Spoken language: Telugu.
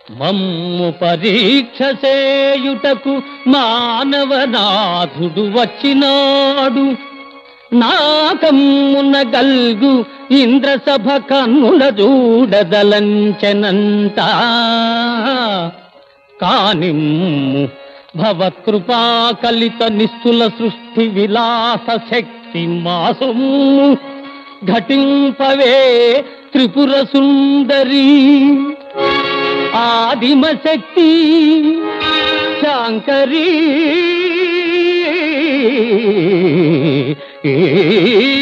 మమ్ము పరీక్ష చేయుటకు మానవనాథుడు వచ్చినాడు నాకమ్మున గల్గు ఇంద్రసభ కన్నుల చూడదలంచనంత కానిమ్ము భవత్కృపా కలిత నిస్తుల సృష్టి విలాస శక్తి మాసము ఘటింపవే త్రిపుర సుందరి ఆదిమ శక్తి శాంకరీ